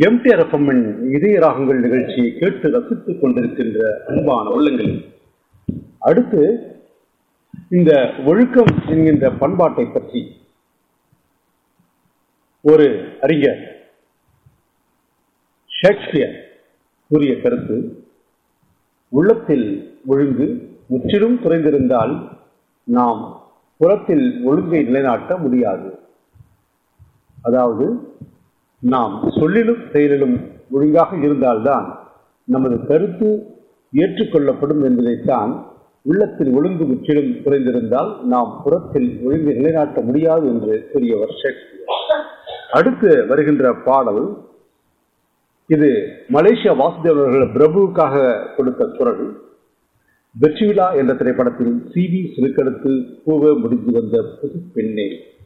MTR எஃப்எம்மின் இதய ராகங்கள் நிகழ்ச்சியை கேட்டு ரசித்துக் கொண்டிருக்கின்ற அன்பான உள்ளங்கள் அடுத்து இந்த ஒழுக்கம் என்கின்ற பண்பாட்டை பற்றி ஒரு அறிஞர் ஷேக்ஸ்பியர் கூறிய கருத்து உள்ளத்தில் ஒழுங்கு முற்றிலும் குறைந்திருந்தால் நாம் புறத்தில் ஒழுங்கை நிலைநாட்ட முடியாது அதாவது நாம் சொல்லிலும் செயலிலும் ஒழுங்காக இருந்தால்தான் நமது கருத்து ஏற்றுக்கொள்ளப்படும் என்பதைத்தான் உள்ளத்தில் ஒழுங்கு முற்றிலும் குறைந்திருந்தால் நாம் புறத்தில் ஒழுங்கை நிலைநாட்ட முடியாது என்று கூறியவர் ஷேக்ஸ்பியர் அடுத்து வருகின்ற பாடல் இது மலேசியா வாசுதேவ் அவர்கள் பிரபுவுக்காக கொடுத்த குரல் வெற்றிவிழா என்ற திரைப்படத்தில் சி வி சிறுக்கெடுத்து பூவ முடிந்து வந்த புது பெண்ணே